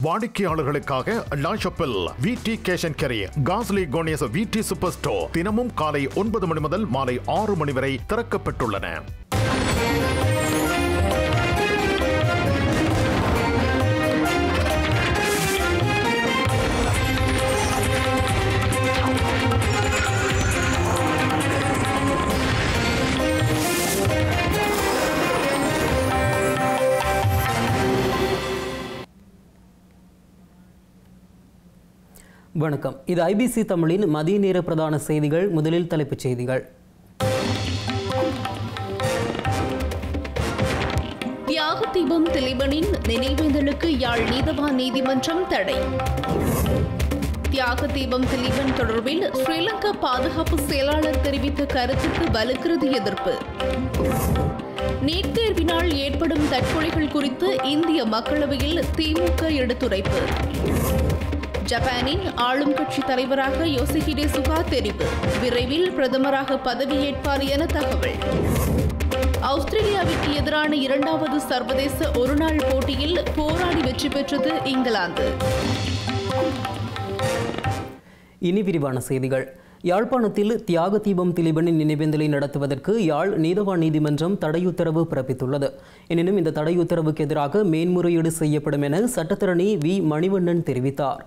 வாடிக்கையாளர்களுக்காக லாஷப்பில் விடி கேஷன் கரி காஸ்லி கோனியஸ் விடி super store தினமும் காலை ஒன்பது மணி முதல் மாலை ஆறு மணி வரை திறக்கப்பட்டுள்ளன வணக்கம் இது ஐபிசி தமிழின் மதிய நேர பிரதான செய்திகள் முதலில் தலைப்புச் செய்திகள் தியாக தீபம் திலீபனின் நினைவேந்தலுக்கு யாழ் நீதவான் நீதிமன்றம் தடை தியாக தீபம் திலீபன் தொடர்பில் ஸ்ரீலங்கா பாதுகாப்பு செயலாளர் தெரிவித்த கருத்துக்கு வலுக்கிறது எதிர்ப்பு நீட் தேர்வினால் ஏற்படும் தற்கொலைகள் குறித்து இந்திய மக்களவையில் திமுக எடுத்துரைப்பு ஜப்பானின் ஆளும் கட்சி தலைவராக யோசிஹிடே சுகா தெரிவு விரைவில் பிரதமராக பதவியேற்பார் என தகவல் ஆஸ்திரேலியாவிற்கு எதிரான இரண்டாவது சர்வதேச ஒருநாள் போட்டியில் போராடி வெற்றி பெற்றது இங்கிலாந்து இனி விரிவான செய்திகள் யாழ்ப்பாணத்தில் தியாக தீபம் திலீபனின் நினைவேந்தலை நடத்துவதற்கு யாழ் நீதவான் நீதிமன்றம் தடையுத்தரவு பிறப்பித்துள்ளது எனினும் இந்த தடையுத்தரவுக்கு எதிராக மேன்முறையீடு செய்யப்படும் என சட்டத்தரணி வி மணிவண்ணன் தெரிவித்தார்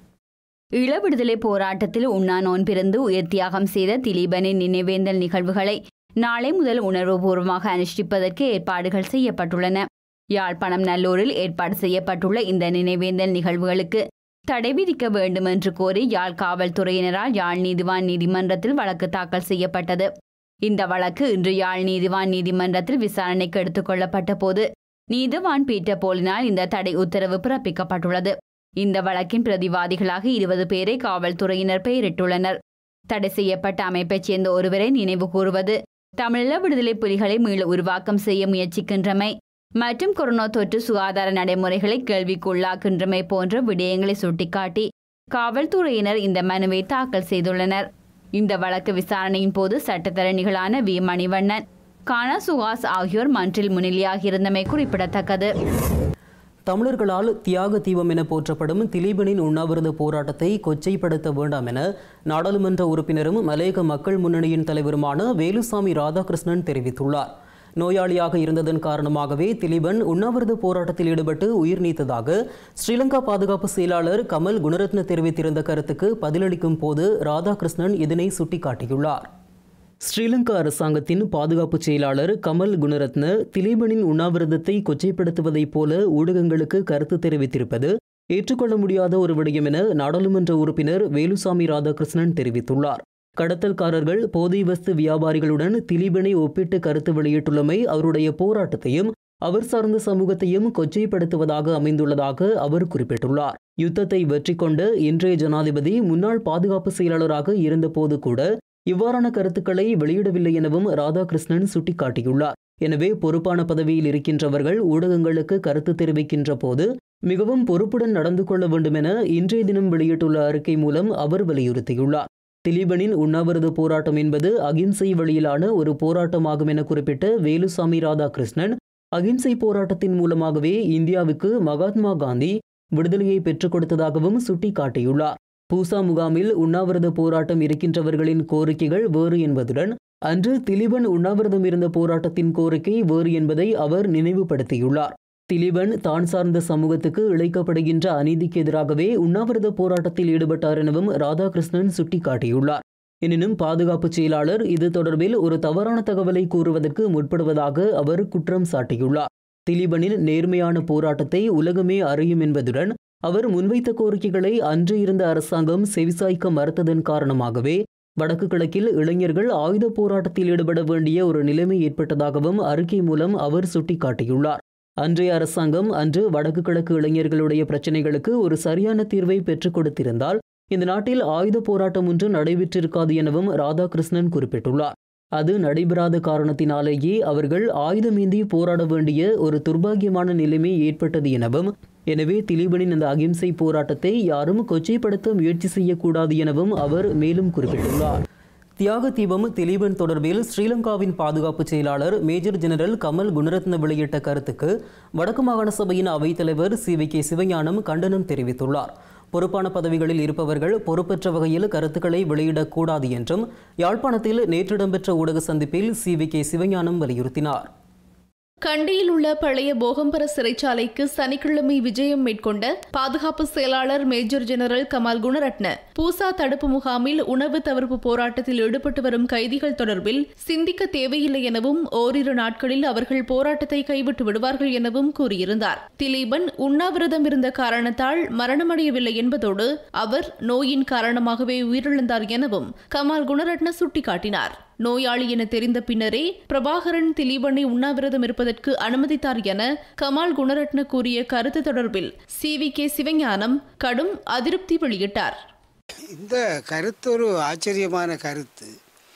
இளவிடுதலை போராட்டத்தில் உண்ணா நோன்பிருந்து உயிர் தியாகம் செய்த திலீபனின் நினைவேந்தல் நிகழ்வுகளை நாளை முதல் உணர்வுபூர்வமாக அனுஷ்டிப்பதற்கு ஏற்பாடுகள் செய்யப்பட்டுள்ளன யாழ்ப்பாணம் நல்லூரில் ஏற்பாடு செய்யப்பட்டுள்ள இந்த நினைவேந்தல் நிகழ்வுகளுக்கு தடை விதிக்க வேண்டும் என்று கோரி யாழ் காவல்துறையினரால் யாழ் நீதிவான் நீதிமன்றத்தில் வழக்கு தாக்கல் செய்யப்பட்டது இந்த வழக்கு இன்று யாழ் நீதிவான் நீதிமன்றத்தில் விசாரணைக்கு எடுத்துக் கொள்ளப்பட்ட போது நீதிவான் பீட்டர் போலினால் இந்த தடை உத்தரவு பிறப்பிக்கப்பட்டுள்ளது இந்த வழக்கின் பிரதிவாதிகளாக இருபது பேரை காவல்துறையினர் பெயரிட்டுள்ளனர் தடை செய்யப்பட்ட அமைப்பைச் சேர்ந்த ஒருவரை நினைவு கூறுவது தமிழீழ விடுதலை புலிகளை மீள உருவாக்கம் செய்ய முயற்சிக்கின்றமை மற்றும் கொரோனா தொற்று சுகாதார நடைமுறைகளை கேள்விக்குள்ளாக்கின்றமை போன்ற விடயங்களை சுட்டிக்காட்டி காவல்துறையினர் இந்த மனுவை தாக்கல் செய்துள்ளனர் இந்த வழக்கு விசாரணையின் போது சட்டத்தரணிகளான வி மணிவண்ணன் கானா சுஹாஸ் ஆகியோர் மன்றில் முன்னிலையாகியிருந்தமை குறிப்பிடத்தக்கது தமிழர்களால் தியாக தீபம் என போற்றப்படும் திலீபனின் உண்ணாவிரத போராட்டத்தை கொச்சைப்படுத்த வேண்டாம் என நாடாளுமன்ற உறுப்பினரும் மலையக மக்கள் முன்னணியின் தலைவருமான வேலுசாமி ராதாகிருஷ்ணன் தெரிவித்துள்ளார் நோயாளியாக இருந்ததன் காரணமாகவே திலீபன் உண்ணாவிரத போராட்டத்தில் ஈடுபட்டு உயிர் நீத்ததாக ஸ்ரீலங்கா பாதுகாப்பு செயலாளர் கமல் குணரத்ன தெரிவித்திருந்த கருத்துக்கு பதிலளிக்கும் போது ராதாகிருஷ்ணன் இதனை சுட்டிக்காட்டியுள்ளார் ஸ்ரீலங்கா அரசாங்கத்தின் பாதுகாப்பு செயலாளர் கமல் குணரத்ன திலீபனின் உண்ணாவிரதத்தை கொச்சைப்படுத்துவதைப் போல ஊடகங்களுக்கு கருத்து தெரிவித்திருப்பது ஏற்றுக்கொள்ள முடியாத ஒரு விடயம் என நாடாளுமன்ற உறுப்பினர் வேலுசாமி ராதாகிருஷ்ணன் தெரிவித்துள்ளார் கடத்தல்காரர்கள் போதை வஸ்து வியாபாரிகளுடன் திலீபனை ஒப்பிட்டு கருத்து வெளியிட்டுள்ளமை அவருடைய போராட்டத்தையும் அவர் சார்ந்த சமூகத்தையும் கொச்சைப்படுத்துவதாக அமைந்துள்ளதாக அவர் குறிப்பிட்டுள்ளார் யுத்தத்தை வெற்றி கொண்ட இன்றைய ஜனாதிபதி முன்னாள் பாதுகாப்பு செயலாளராக இருந்தபோது கூட இவ்வாறான கருத்துக்களை வெளியிடவில்லை எனவும் ராதாகிருஷ்ணன் சுட்டிக்காட்டியுள்ளார் எனவே பொறுப்பான பதவியில் இருக்கின்றவர்கள் ஊடகங்களுக்கு கருத்து தெரிவிக்கின்ற போது மிகவும் பொறுப்புடன் நடந்து கொள்ள வேண்டும் என இன்றைய தினம் வெளியிட்டுள்ள அறிக்கை மூலம் அவர் வலியுறுத்தியுள்ளார் திலீபனின் உண்ணாவிரத போராட்டம் என்பது அகிம்சை வழியிலான ஒரு போராட்டமாகும் என குறிப்பிட்ட வேலுசாமி ராதாகிருஷ்ணன் அகிம்சை போராட்டத்தின் மூலமாகவே இந்தியாவுக்கு மகாத்மா காந்தி விடுதலையை பெற்றுக் கொடுத்ததாகவும் சுட்டிக்காட்டியுள்ளார் பூசா முகாமில் உண்ணாவிரத போராட்டம் இருக்கின்றவர்களின் கோரிக்கைகள் வேறு என்பதுடன் அன்று திலீபன் உண்ணாவிரதம் இருந்த போராட்டத்தின் கோரிக்கை வேறு என்பதை அவர் நினைவுபடுத்தியுள்ளார் திலீபன் தான் சார்ந்த சமூகத்துக்கு இழைக்கப்படுகின்ற அநீதிக்கு எதிராகவே உண்ணாவிரத போராட்டத்தில் ஈடுபட்டார் எனவும் ராதாகிருஷ்ணன் சுட்டிக்காட்டியுள்ளார் எனினும் பாதுகாப்பு செயலாளர் இது தொடர்பில் ஒரு தவறான தகவலை கூறுவதற்கு முற்படுவதாக அவர் குற்றம் சாட்டியுள்ளார் திலீபனின் நேர்மையான போராட்டத்தை உலகமே அறியும் என்பதுடன் அவர் முன்வைத்த கோரிக்கைகளை அன்று இருந்த அரசாங்கம் செவிசாய்க்க மறுத்ததன் காரணமாகவே வடக்கு கிழக்கில் இளைஞர்கள் ஆயுத போராட்டத்தில் ஈடுபட வேண்டிய ஒரு நிலைமை ஏற்பட்டதாகவும் அறிக்கை மூலம் அவர் சுட்டிக்காட்டியுள்ளார் அன்றைய அரசாங்கம் அன்று வடக்கு கிழக்கு இளைஞர்களுடைய பிரச்சினைகளுக்கு ஒரு சரியான தீர்வை பெற்றுக் கொடுத்திருந்தால் இந்த நாட்டில் ஆயுத போராட்டம் ஒன்று நடைபெற்றிருக்காது எனவும் ராதாகிருஷ்ணன் குறிப்பிட்டுள்ளார் அது நடைபெறாத காரணத்தினாலேயே அவர்கள் ஆயுதமேந்தி போராட வேண்டிய ஒரு துர்பாகியமான நிலைமை ஏற்பட்டது எனவும் எனவே திலீபனின் இந்த அகிம்சை போராட்டத்தை யாரும் கொச்சைப்படுத்த முயற்சி செய்யக்கூடாது எனவும் அவர் மேலும் குறிப்பிட்டுள்ளார் தியாக தீபம் திலீபன் தொடர்பில் ஸ்ரீலங்காவின் பாதுகாப்பு செயலாளர் மேஜர் ஜெனரல் கமல் குணரத்ன வெளியிட்ட கருத்துக்கு வடக்கு மாகாண சபையின் அவைத்தலைவர் சி வி கே சிவஞானம் கண்டனம் தெரிவித்துள்ளார் பொறுப்பான பதவிகளில் இருப்பவர்கள் பொறுப்பற்ற வகையில் கருத்துக்களை வெளியிடக்கூடாது என்றும் யாழ்ப்பாணத்தில் நேற்று இடம்பெற்ற ஊடக சந்திப்பில் சி வி கே சிவஞானம் வலியுறுத்தினார் கண்டியில் உள்ள பழைய போகம்பர சிறைச்சாலைக்கு சனிக்கிழமை விஜயம் மேற்கொண்ட பாதுகாப்பு செயலாளர் மேஜர் ஜெனரல் கமால் குணரட்ன பூசா தடுப்பு முகாமில் உணவு தவிர்ப்பு போராட்டத்தில் ஈடுபட்டு வரும் கைதிகள் தொடர்பில் சிந்திக்க தேவையில்லை எனவும் ஓரிரு நாட்களில் அவர்கள் போராட்டத்தை கைவிட்டு விடுவார்கள் எனவும் கூறியிருந்தார் திலீபன் உண்ணாவிரதம் இருந்த காரணத்தால் மரணமடையவில்லை என்பதோடு அவர் நோயின் காரணமாகவே உயிரிழந்தார் எனவும் கமால் குணரட்ன சுட்டிக்காட்டினார் நோயாளி என தெரிந்த பின்னரே பிரபாகரன் திலீபனை உண்ணாவிரதம் இருப்பதற்கு அனுமதித்தார் என கமால் குணரட்ன கூறிய கருத்து தொடர்பில் சி வி கே சிவஞானம் கடும் அதிருப்தி வெளியிட்டார் இந்த கருத்து ஒரு ஆச்சரியமான கருத்து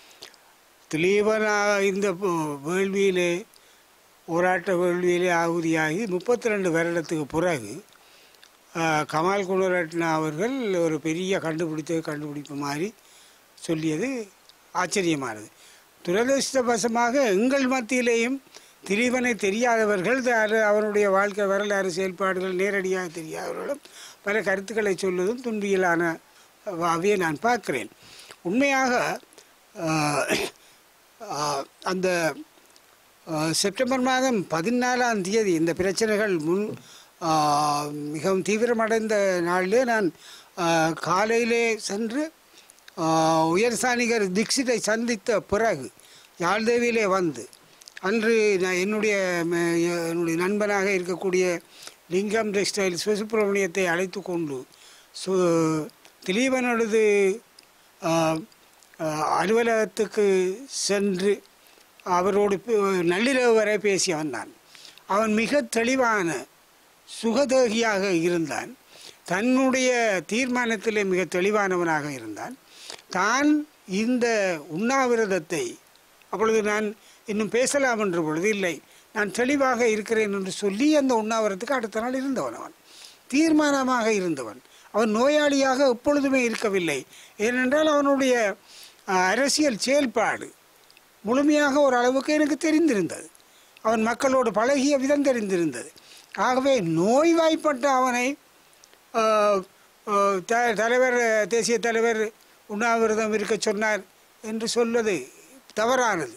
திலீபனா இந்த போ- வேள்வியிலே போராட்ட வேள்வியிலே ஆகுதியாகி முப்பத்தி ரெண்டு வருடத்துக்கு பிறகு ஆ, கமால் குணரட்னா அவர்கள் ஒரு பெரிய கண்டுபிடித்த கண்டுபிடிப்பு மாதிரி சொல்லியது ஆச்சரியமானது துரதிருஷ்டவசமாக எங்கள் மத்தியிலேயும் திலீபனை தெரியாதவர்கள் த- அவருடைய வாழ்க்கை வரலாறு செயல்பாடுகள் நேரடியாக தெரியாதவர்களும் பல கருத்துக்களை சொல்வதும் துன்பியலான அவையை நான் பார்க்கிறேன் உண்மையாக ஆஹ், ஆஹ், அந்த ஆஹ், செப்டம்பர் மாதம் பதினாலாம் தேதி இந்த பிரச்சனைகள் முன் ஆஹ், மிகவும் தீவிரமடைந்த நாளிலே நான் ஆஹ், காலையிலே சென்று ஆஹ், உயர் சாணிகர் தீக்ஷித்தை சந்தித்த பிறகு யாழ்தேவியிலே வந்து அன்று நான் என்னுடைய ம- என்னுடைய நண்பனாக இருக்கக்கூடிய லிங்கம் டெக்ஸ்டைல் சிவசுப்பிரமணியத்தை அழைத்து கொண்டு சு திலீபனொழுது ஆஹ், ஆஹ், அலுவலகத்துக்கு சென்று அவரோடு பே- நள்ளிரவு வரை பேசி வந்தான் அவன் மிக தெளிவான சுகதேகியாக இருந்தான் தன்னுடைய தீர்மானத்திலே மிக தெளிவானவனாக இருந்தான் தான் இந்த உண்ணாவிரதத்தை அப்பொழுது நான் இன்னும் பேசலாம் என்ற பொழுது இல்லை நான் தெளிவாக இருக்கிறேன் என்று சொல்லி அந்த உண்ணாவிரதத்துக்கு அடுத்த நாள் இருந்தவன் அவன் தீர்மானமாக இருந்தவன் அவன் நோயாளியாக எப்பொழுதுமே இருக்கவில்லை ஏனென்றால் அவனுடைய அஹ், அரசியல் செயல்பாடு முழுமையாக ஒரு அளவுக்கு எனக்கு தெரிந்திருந்தது அவன் மக்களோடு பழகிய விதம் தெரிந்திருந்தது ஆகவே நோய்வாய்ப்பட்ட அவனை ஆஹ், ஆஹ், த- தலைவர் தேசிய தலைவர் உண்ணாவிரதம் இருக்க சொன்னார் என்று சொல்வது தவறானது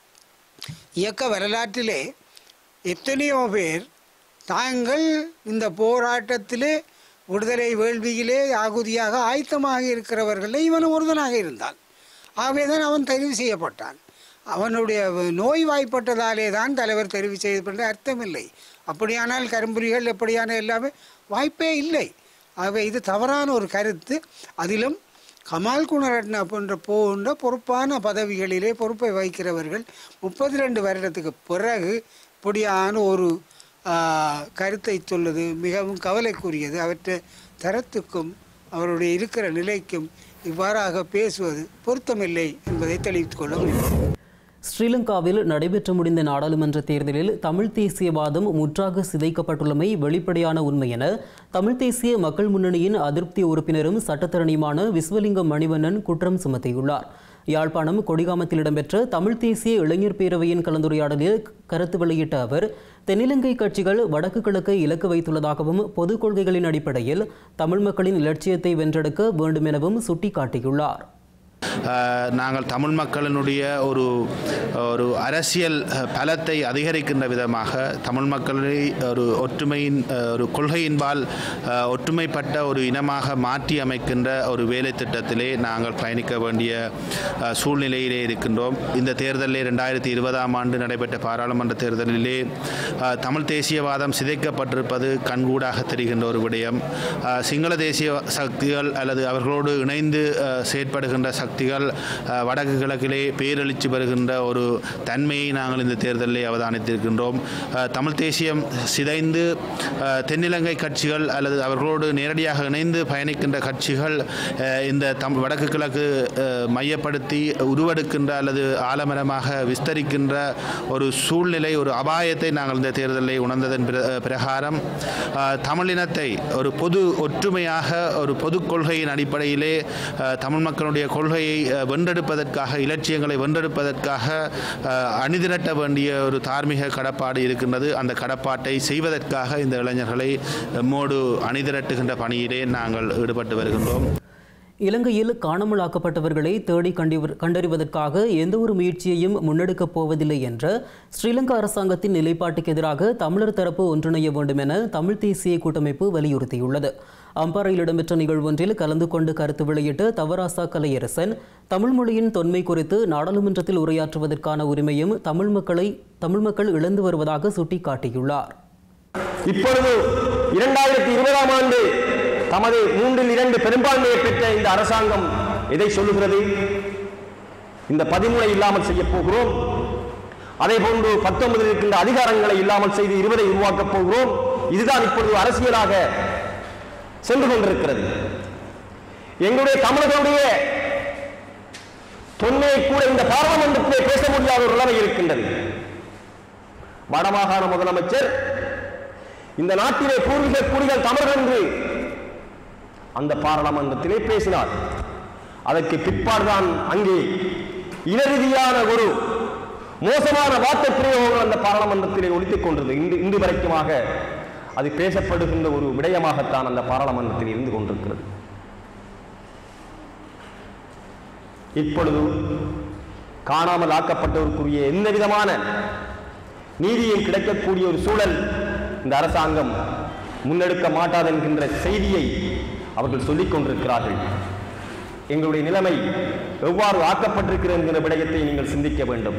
இயக்க வரலாற்றிலே எத்தனையோ பேர் தாங்கள் இந்த போராட்டத்திலே விடுதலை வேள்வியிலே ஆகுதியாக ஆயத்தமாக இருக்கிறவர்களே இவன் ஒருவனாக இருந்தான் ஆகவே தான் அவன் தெரிவு செய்யப்பட்டான் அவனுடைய நோய்வாய்ப்பட்டதாலே தான் தலைவர் தெரிவு செய்யப்பட்ட அர்த்தமில்லை அப்படியானால் கரும்புலிகள் எப்படியான எல்லாமே வாய்ப்பே இல்லை ஆகவே இது தவறான ஒரு கருத்து அதிலும் கமால் குணரட்னா போன்ற போன்ற பொறுப்பான பதவிகளிலே பொறுப்பை வகிக்கிறவர்கள் முப்பத்தி ரெண்டு வருடத்துக்கு பிறகு இப்படியான ஒரு ஆ, கருத்தை சொல்வது மிகவும் கவலைக்குரியது அவற்றை தரத்துக்கும் அவருடைய இருக்கிற நிலைக்கும் இவ்வாறாக பேசுவது பொருத்தமில்லை என்பதை தெளிவித்துக் கொள்ள முடியும் ஸ்ரீலங்காவில் நடைபெற்று முடிந்த நாடாளுமன்ற தேர்தலில் தமிழ் தேசியவாதம் முற்றாக சிதைக்கப்பட்டுள்ளமை வெளிப்படையான உண்மை என தமிழ் தேசிய மக்கள் முன்னணியின் அதிருப்தி உறுப்பினரும் சட்டத்தரணியுமான விஸ்வலிங்கம் மணிவண்ணன் குற்றம் சுமத்தியுள்ளார் யாழ்ப்பாணம் கொடிகாமத்தில் இடம்பெற்ற தமிழ் தேசிய இளைஞர் பேரவையின் கலந்துரையாடலில் கருத்து வெளியிட்ட அவர் தென்னிலங்கை கட்சிகள் வடக்கு கிழக்கை இலக்கு வைத்துள்ளதாகவும் பொது கொள்கைகளின் அடிப்படையில் தமிழ் மக்களின் இலட்சியத்தை வென்றெடுக்க வேண்டும் எனவும் சுட்டிக்காட்டியுள்ளார் அஹ், நாங்கள் தமிழ் மக்களினுடைய ஒரு ஒரு அரசியல் அஹ், பலத்தை அதிகரிக்கின்ற விதமாக தமிழ் மக்களை ஒரு ஒற்றுமையின் அஹ், ஒரு கொள்கையின்பால் அஹ், ஒற்றுமைப்பட்ட ஒரு இனமாக மாற்றி அமைக்கின்ற ஒரு வேலை திட்டத்திலே நாங்கள் பயணிக்க வேண்டிய அஹ், சூழ்நிலையிலே இருக்கின்றோம் இந்த தேர்தலிலே ரெண்டாயிரத்தி இருபதாம் ஆண்டு நடைபெற்ற பாராளுமன்ற தேர்தலிலே அஹ், தமிழ் தேசியவாதம் சிதைக்கப்பட்டிருப்பது கண்கூடாக தெரிகின்ற ஒரு விடயம் அஹ், சிங்கள தேசிய சக்திகள் அல்லது அவர்களோடு இணைந்து அஹ், செயற்படுகின்ற சக்திகள் அஹ், வடக்கு கிழக்கிலே பேரெழுச்சி பெறுகின்ற ஒரு தன்மையை நாங்கள் இந்த தேர்தலிலே அவதானித்திருக்கின்றோம் அஹ், தமிழ் தேசியம் சிதைந்து அஹ், தென்னிலங்கை கட்சிகள் அல்லது அவர்களோடு நேரடியாக இணைந்து பயணிக்கின்ற கட்சிகள் அஹ், இந்த தம் வடக்கு கிழக்கு அஹ், மையப்படுத்தி உருவெடுக்கின்ற அல்லது ஆலமரமாக விஸ்தரிக்கின்ற ஒரு சூழ்நிலை ஒரு அபாயத்தை நாங்கள் இந்த தேர்தலை உணர்ந்ததன் பிர- பிரகாரம் அஹ், தமிழினத்தை ஒரு பொது ஒற்றுமையாக ஒரு பொது கொள்கையின் அடிப்படையிலே அஹ், தமிழ் மக்களுடைய கொள்கை இலங்கையை அஹ், வென்றெடுப்பதற்காக இலட்சியங்களை வென்றெடுப்பதற்காக அஹ், அணிதிரட்ட வேண்டிய ஒரு தார்மீக கடப்பாடு இருக்கின்றது அந்த கடப்பாட்டை செய்வதற்காக இந்த இளைஞர்களை மோடு அணிதிரட்டுகின்ற பணியிலே நாங்கள் ஈடுபட்டு வருகின்றோம் இலங்கையில் காணாமலாக்கப்பட்டவர்களை தேடி கண்டிவர் கண்டறிவதற்காக எந்த ஒரு முயற்சியையும் முன்னெடுக்கப் போவதில்லை என்ற ஸ்ரீலங்கா அரசாங்கத்தின் நிலைப்பாட்டுக்கு எதிராக தமிழர் தரப்பு ஒன்றிணைய வேண்டும் என தமிழ் தேசிய கூட்டமைப்பு வலியுறுத்தியுள்ளது அம்பாறையில் இடம்பெற்ற நிகழ்வொன்றில் கலந்து கொண்டு கருத்து வெளியிட்ட தவராசா கலையரசன் தமிழ் மொழியின் தொன்மை குறித்து நாடாளுமன்றத்தில் உரையாற்றுவதற்கான உரிமையும் தமிழ் மக்களை தமிழ் மக்கள் இழந்து வருவதாக சுட்டிக்காட்டியுள்ளார் இப்பொழுது இரண்டாயிரத்தி இருபதாம் ஆண்டு தமது மூன்றில் இரண்டு பெரும்பான்மையை பெற்ற இந்த அரசாங்கம் எதை சொல்லுகிறது இந்த பதிமூனை இல்லாமல் செய்ய போகிறோம் அதே போன்று பத்தொன்பதில் இருக்கின்ற அதிகாரங்களை இல்லாமல் செய்து இருபதை உருவாக்கப் போகிறோம் இதுதான் இப்பொழுது அரசியலாக சென்று கொண்டிருக்கிறது எங்களுடைய தமிழர்களுடைய தொன்மையை கூட இந்த பாராளுமன்றத்திலே பேச முடியாத ஒரு நிலைமை இருக்கின்றது வடமாகாண முதலமைச்சர் இந்த நாட்டிலே பூர்வீக குடிகள் தமிழர் என்று அந்த பாராளுமன்றத்திலே பேசினார் அதற்கு பிற்பாடுதான் அங்கே இனரீதியான ஒரு மோசமான வார்த்தை பிரயோகங்கள் அந்த பாராளுமன்றத்திலே ஒலித்துக் கொண்டது இன்று இன்று வரைக்குமாக அது பேசப்படுகின்ற ஒரு விடயமாகத்தான் அந்த பாராளுமன்றத்தில் இருந்து கொண்டிருக்கிறது இப்பொழுது காணாமல் ஆக்கப்பட்டவருக்குரிய எந்த விதமான நீதியும் கிடைக்கக்கூடிய ஒரு சூழல் இந்த அரசாங்கம் முன்னெடுக்க மாட்டாது என்கின்ற செய்தியை அவர்கள் சொல்லிக் கொண்டிருக்கிறார்கள் எங்களுடைய நிலைமை எவ்வாறு ஆக்கப்பட்டிருக்கிறது என்கிற விடயத்தை நீங்கள் சிந்திக்க வேண்டும்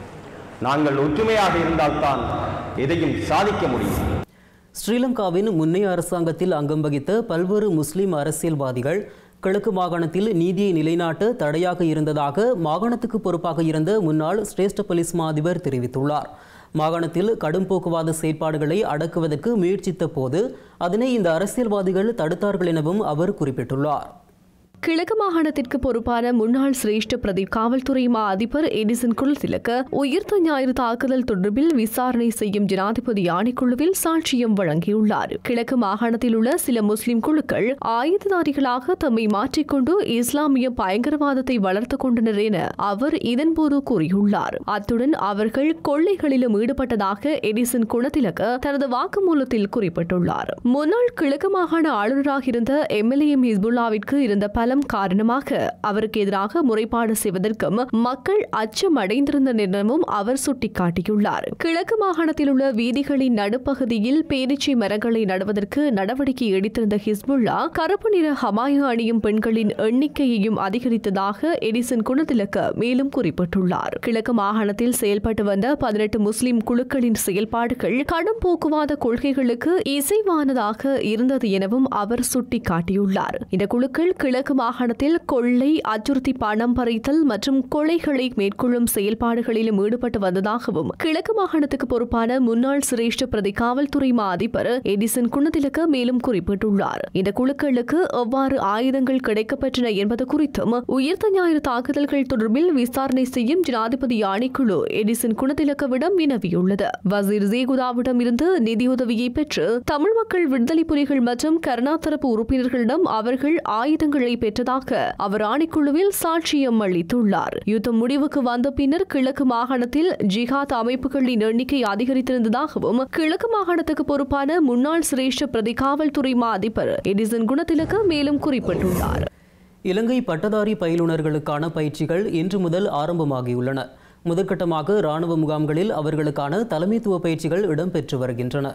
நாங்கள் ஒற்றுமையாக இருந்தால்தான் எதையும் சாதிக்க முடியும் ஸ்ரீலங்காவின் முன்னைய அரசாங்கத்தில் அங்கம் வகித்த பல்வேறு முஸ்லிம் அரசியல்வாதிகள் கிழக்கு மாகாணத்தில் நீதியை நிலைநாட்ட தடையாக இருந்ததாக மாகாணத்துக்கு பொறுப்பாக இருந்த முன்னாள் சிரேஷ்ட போலீஸ் மா அதிபர் தெரிவித்துள்ளார் மாகாணத்தில் கடும் போக்குவாத செயற்பாடுகளை அடக்குவதற்கு முயற்சித்த போது அதனை இந்த அரசியல்வாதிகள் தடுத்தார்கள் எனவும் அவர் குறிப்பிட்டுள்ளார் கிழக்கு மாகாணத்திற்கு பொறுப்பான முன்னாள் சிரேஷ்ட பிரதி காவல்துறை மா அதிபர் எடிசன் குல்திலக்க உயிர்த்த ஞாயிறு தாக்குதல் தொடர்பில் விசாரணை செய்யும் ஜனாதிபதி ஆணைக்குழுவில் சாட்சியம் வழங்கியுள்ளார் கிழக்கு மாகாணத்தில் உள்ள சில முஸ்லிம் குழுக்கள் ஆயுததாரிகளாக தம்மை மாற்றிக்கொண்டு இஸ்லாமிய பயங்கரவாதத்தை வளர்த்துக் கொண்டனர் என அவர் இதன்போது கூறியுள்ளார் அத்துடன் அவர்கள் கொள்ளைகளிலும் ஈடுபட்டதாக எடிசன் குணத்திலக்க தனது வாக்குமூலத்தில் குறிப்பிட்டுள்ளார் முன்னாள் கிழக்கு மாகாண ஆளுநராக இருந்த எம்எல்ஏ ஹிஸ்புல்லாவிற்கு இருந்த பலம் காரணமாக அவருக்கு எதிராக முறைப்பாடு செய்வதற்கும் மக்கள் அச்சம் அடைந்திருந்தனர் எனவும் அவர் சுட்டிக்காட்டியுள்ளார் கிழக்கு மாகாணத்தில் உள்ள வீதிகளின் நடுப்பகுதியில் பேரிச்சை மரங்களை நடுவதற்கு நடவடிக்கை எடுத்திருந்த ஹிஸ்புல்லா கருப்பு நிற ஹமாயா அணியும் பெண்களின் எண்ணிக்கையையும் அதிகரித்ததாக எடிசன் குணத்திலக்க மேலும் குறிப்பிட்டுள்ளார் கிழக்கு மாகாணத்தில் செயல்பட்டு வந்த பதினெட்டு முஸ்லிம் குழுக்களின் செயல்பாடுகள் கடும் போக்குவாத கொள்கைகளுக்கு இசைவானதாக இருந்தது எனவும் அவர் சுட்டிக்காட்டியுள்ளார் இந்த குழுக்கள் கிழக்கு மாகாணத்தில் கொள்ளை அச்சுறுத்தி பணம் பறித்தல் மற்றும் கொலைகளை மேற்கொள்ளும் செயல்பாடுகளிலும் ஈடுபட்டு வந்ததாகவும் கிழக்கு மாகாணத்துக்கு பொறுப்பான முன்னாள் சிரேஷ்ட பிரதி காவல்துறை மா அதிபர் எடிசன் குணத்திலக்க மேலும் குறிப்பிட்டுள்ளார் இந்த குழுக்களுக்கு எவ்வாறு ஆயுதங்கள் கிடைக்கப்பெற்றன என்பது குறித்தும் உயிர்த்த ஞாயிறு தாக்குதல்கள் தொடர்பில் விசாரணை செய்யும் ஜனாதிபதி ஆணைக்குழு எடிசன் குணத்திலக்கவிடம் வினவியுள்ளது வசீர் ஜேகுதாவிடம் இருந்து நிதியுதவியை பெற்று தமிழ் மக்கள் விடுதலை புலிகள் மற்றும் கருணா தரப்பு உறுப்பினர்களிடம் அவர்கள் ஆயுதங்களை பெற்றதாக அவர் ஆணைக்குழுவில் சாட்சியம் அளித்துள்ளார் யுத்தம் முடிவுக்கு வந்த பின்னர் கிழக்கு மாகாணத்தில் ஜிஹாத் அமைப்புகளின் எண்ணிக்கை அதிகரித்திருந்ததாகவும் கிழக்கு மாகாணத்துக்கு பொறுப்பான முன்னாள் சிரேஷ்ட பிரதி காவல்துறை மா அதிபர் எடிசன் குணத்திலக்க மேலும் குறிப்பிட்டுள்ளார் இலங்கை பட்டதாரி பயிலுனர்களுக்கான பயிற்சிகள் இன்று முதல் ஆரம்பமாகியுள்ளன முதற்கட்டமாக இராணுவ முகாம்களில் அவர்களுக்கான தலைமைத்துவ பயிற்சிகள் இடம்பெற்று வருகின்றன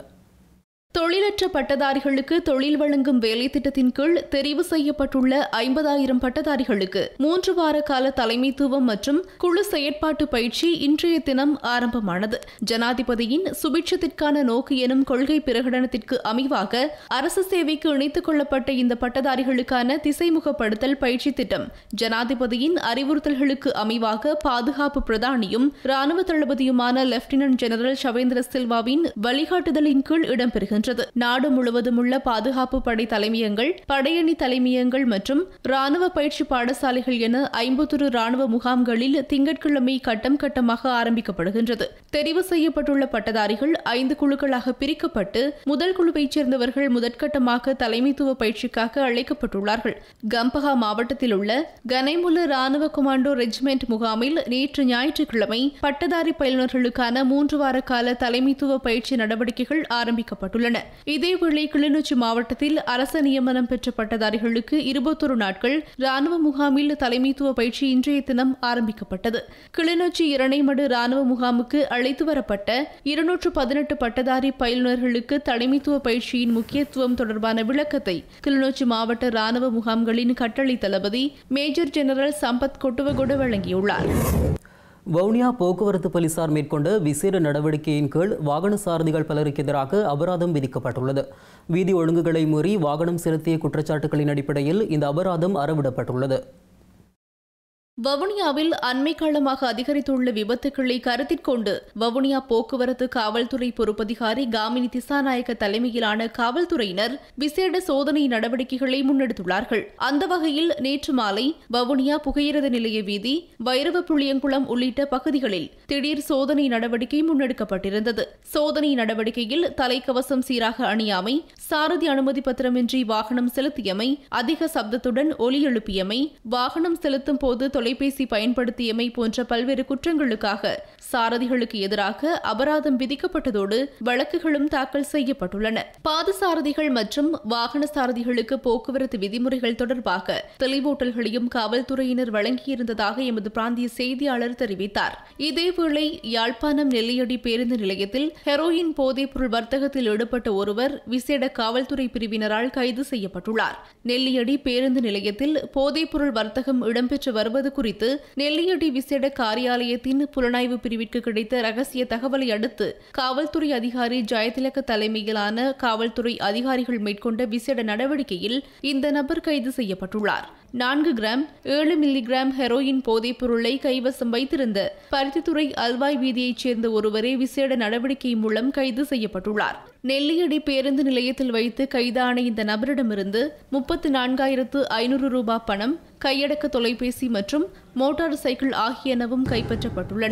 தொழிலற்ற பட்டதாரிகளுக்கு தொழில் வழங்கும் வேலை திட்டத்தின் கீழ் தெரிவு செய்யப்பட்டுள்ள ஐம்பதாயிரம் பட்டதாரிகளுக்கு மூன்று வார கால தலைமைத்துவம் மற்றும் குழு செயற்பாட்டு பயிற்சி இன்றைய தினம் ஆரம்பமானது ஜனாதிபதியின் சுபிட்சத்திற்கான நோக்கு எனும் கொள்கை பிரகடனத்திற்கு அமைவாக அரசு சேவைக்கு இணைத்துக் கொள்ளப்பட்ட இந்த பட்டதாரிகளுக்கான திசைமுகப்படுத்தல் பயிற்சி திட்டம் ஜனாதிபதியின் அறிவுறுத்தல்களுக்கு அமைவாக பாதுகாப்பு பிரதானியும் ராணுவ தளபதியுமான லெப்டினன்ட் ஜெனரல் ஷவேந்திர சில்வாவின் வழிகாட்டுதலின் கீழ் இடம்பெறுகின்றது வருகின்றது நாடு முழுவதும் உள்ள பாதுகாப்பு படை தலைமையங்கள் படையணி தலைமையங்கள் மற்றும் ராணுவ பயிற்சி பாடசாலைகள் என ஐம்பத்தொரு ராணுவ முகாம்களில் திங்கட்கிழமை கட்டம் கட்டமாக ஆரம்பிக்கப்படுகின்றது தெரிவு செய்யப்பட்டுள்ள பட்டதாரிகள் ஐந்து குழுக்களாக பிரிக்கப்பட்டு முதல் குழுவைச் சேர்ந்தவர்கள் முதற்கட்டமாக தலைமைத்துவ பயிற்சிக்காக அழைக்கப்பட்டுள்ளார்கள் கம்பஹா மாவட்டத்தில் உள்ள கனைமுல ராணுவ கமாண்டோ ரெஜிமெண்ட் முகாமில் நேற்று ஞாயிற்றுக்கிழமை பட்டதாரி பயிலுநர்களுக்கான மூன்று வார கால தலைமைத்துவ பயிற்சி நடவடிக்கைகள் ஆரம்பிக்கப்பட்டுள்ளன இதேவேளை கிளிநொச்சி மாவட்டத்தில் அரச நியமனம் பெற்ற பட்டதாரிகளுக்கு இருபத்தொரு நாட்கள் ராணுவ முகாமில் தலைமைத்துவ பயிற்சி இன்றைய தினம் ஆரம்பிக்கப்பட்டது கிளிநொச்சி இரணைமடு ராணுவ முகாமுக்கு அழைத்து வரப்பட்ட இருநூற்று பதினெட்டு பட்டதாரி பயிலுநர்களுக்கு தலைமைத்துவ பயிற்சியின் முக்கியத்துவம் தொடர்பான விளக்கத்தை கிளிநொச்சி மாவட்ட ராணுவ முகாம்களின் கட்டளை தளபதி மேஜர் ஜெனரல் சம்பத் கொட்டுவகொட வழங்கியுள்ளார் வவுனியா போக்குவரத்து போலீசார் மேற்கொண்ட விசேட நடவடிக்கையின் கீழ் வாகன சாரதிகள் பலருக்கு எதிராக அபராதம் விதிக்கப்பட்டுள்ளது வீதி ஒழுங்குகளை மீறி வாகனம் செலுத்திய குற்றச்சாட்டுகளின் அடிப்படையில் இந்த அபராதம் அறவிடப்பட்டுள்ளது வவுனியாவில் அண்மை காலமாக அதிகரித்துள்ள விபத்துக்களை கருத்தில் கொண்டு வவுனியா போக்குவரத்து காவல்துறை பொறுப்பதிகாரி காமினி திசாநாயக்க தலைமையிலான காவல்துறையினர் விசேட சோதனை நடவடிக்கைகளை முன்னெடுத்துள்ளார்கள் அந்த வகையில் நேற்று மாலை வவுனியா புகையிரத நிலைய வீதி வைரவ புளியங்குளம் உள்ளிட்ட பகுதிகளில் திடீர் சோதனை நடவடிக்கை முன்னெடுக்கப்பட்டிருந்தது சோதனை நடவடிக்கையில் தலைக்கவசம் சீராக அணியாமை சாரதி அனுமதி பத்திரமின்றி வாகனம் செலுத்தியமை அதிக சப்தத்துடன் ஒலி எழுப்பியமை வாகனம் செலுத்தும் போது தொலைபேசி பயன்படுத்தியமை போன்ற பல்வேறு குற்றங்களுக்காக சாரதிகளுக்கு எதிராக அபராதம் விதிக்கப்பட்டதோடு வழக்குகளும் தாக்கல் செய்யப்பட்டுள்ளன பாதசாரதிகள் மற்றும் வாகன சாரதிகளுக்கு போக்குவரத்து விதிமுறைகள் தொடர்பாக தெளிவூட்டல்களையும் காவல்துறையினர் வழங்கியிருந்ததாக எமது பிராந்திய செய்தியாளர் தெரிவித்தார் இதேவேளை யாழ்ப்பாணம் நெல்லியடி பேருந்து நிலையத்தில் ஹெரோயின் போதைப்பொருள் வர்த்தகத்தில் ஈடுபட்ட ஒருவர் விசேட காவல்துறை பிரிவினரால் கைது செய்யப்பட்டுள்ளார் நெல்லியடி பேருந்து நிலையத்தில் போதைப்பொருள் வர்த்தகம் இடம்பெற்று வருவது குறித்து நெல்லியடி விசேட காரியாலயத்தின் புலனாய்வு பிரிவிற்கு கிடைத்த ரகசிய தகவலை அடுத்து காவல்துறை அதிகாரி ஜெயதிலக தலைமையிலான காவல்துறை அதிகாரிகள் மேற்கொண்ட விசேட நடவடிக்கையில் இந்த நபர் கைது செய்யப்பட்டுள்ளார் நான்கு கிராம் ஏழு மில்லிகிராம் ஹெரோயின் போதைப் பொருளை கைவசம் வைத்திருந்த பருத்தித்துறை அல்வாய் வீதியைச் சேர்ந்த ஒருவரே விசேட நடவடிக்கை மூலம் கைது செய்யப்பட்டுள்ளார் நெல்லியடி பேருந்து நிலையத்தில் வைத்து கைதான இந்த நபரிடமிருந்து முப்பத்து நான்காயிரத்து ஐநூறு ரூபாய் பணம் கையடக்க தொலைபேசி மற்றும் மோட்டார் சைக்கிள் ஆகியனவும் கைப்பற்றப்பட்டுள்ளன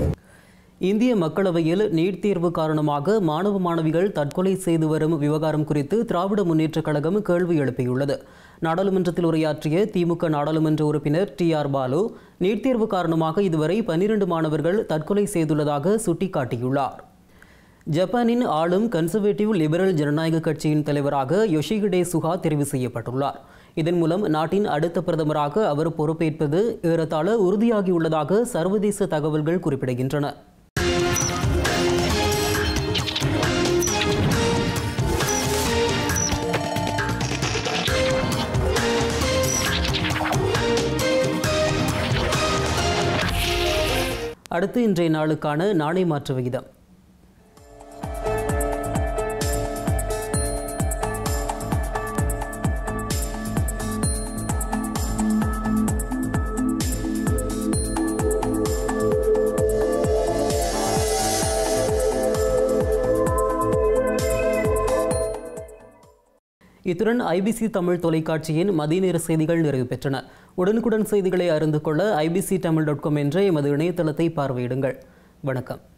இந்திய மக்களவையில் நீட் தேர்வு காரணமாக மாணவ மாணவிகள் தற்கொலை செய்து வரும் விவகாரம் குறித்து திராவிட முன்னேற்றக் கழகம் கேள்வி எழுப்பியுள்ளது நாடாளுமன்றத்தில் உரையாற்றிய திமுக நாடாளுமன்ற உறுப்பினர் டி ஆர் பாலு நீட் தேர்வு காரணமாக இதுவரை பன்னிரண்டு மாணவர்கள் தற்கொலை செய்துள்ளதாக சுட்டிக்காட்டியுள்ளார் ஜப்பானின் ஆளும் கன்சர்வேட்டிவ் லிபரல் ஜனநாயக கட்சியின் தலைவராக யோஷிஹிடே சுகா தெரிவு செய்யப்பட்டுள்ளார் இதன் மூலம் நாட்டின் அடுத்த பிரதமராக அவர் பொறுப்பேற்பது ஏறத்தாழ உறுதியாகியுள்ளதாக சர்வதேச தகவல்கள் குறிப்பிடுகின்றன அடுத்து இன்றைய நாளுக்கான நாணய மாற்று விகிதம் இத்துடன் ஐபிசி தமிழ் தொலைக்காட்சியின் மதிய நேர செய்திகள் நிறைவு பெற்றன உடனுக்குடன் செய்திகளை அறிந்து கொள்ள ஐபிசி தமிழ் டாட் காம் என்ற எமது இணையதளத்தை பார்வையிடுங்கள் வணக்கம்